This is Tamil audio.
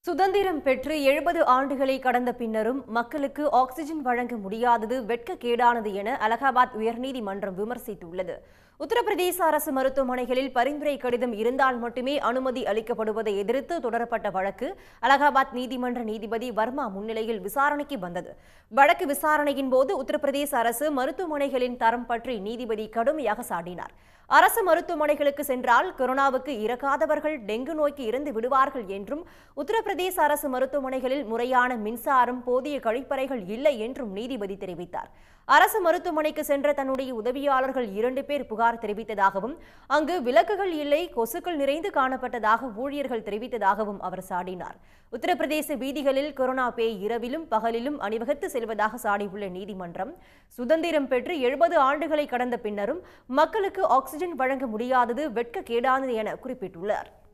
சுதந்திரம் பெற்று எழுபது ஆண்டுகளை கடந்த பின்னரும் மக்களுக்கு ஆக்சிஜன் வழங்க முடியாதது வெட்கக்கேடானது என அலகாபாத் உயர்நீதிமன்றம் விமர்சித்துள்ளது உத்தரப்பிரதேச அரசு மருத்துவமனைகளில் பரிந்துரை கடிதம் இருந்தால் மட்டுமே அனுமதி அளிக்கப்படுவதை எதிர்த்து தொடரப்பட்ட வழக்கு அலகாபாத் நீதிமன்ற நீதிபதி வர்மா முன்னிலையில் விசாரணைக்கு வந்தது வழக்கு விசாரணையின் போது உத்தரப்பிரதேச அரசு மருத்துவமனைகளின் தரம் பற்றி நீதிபதி கடுமையாக சாடினார் அரசு மருத்துவமனைகளுக்கு சென்றால் கொரோனாவுக்கு இறக்காதவர்கள் டெங்கு நோய்க்கு இறந்து விடுவார்கள் என்றும் உத்தரப்பிரதேச அரசு மருத்துவமனைகளில் முறையான மின்சாரம் போதிய கழிப்பறைகள் இல்லை என்றும் நீதிபதி தெரிவித்தார் அரசு மருத்துவமனைக்கு சென்ற தன்னுடைய உதவியாளர்கள் இரண்டு பேர் புகார் தெரிவித்ததாகவும் அங்கு விளக்குகள் இல்லை கொசுக்கள் நிறைந்து காணப்பட்டதாக ஊழியர்கள் தெரிவித்ததாகவும் அவர் சாடினார் உத்தரப்பிரதேச வீதிகளில் கொரோனா பேய் இரவிலும் பகலிலும் அணிவகுத்து செல்வதாக சாடியுள்ள நீதிமன்றம் சுதந்திரம் பெற்று எழுபது ஆண்டுகளை கடந்த பின்னரும் மக்களுக்கு ஆக்சிஜன் வழங்க முடியாதது வெட்கக்கேடானது என குறிப்பிட்டுள்ளார்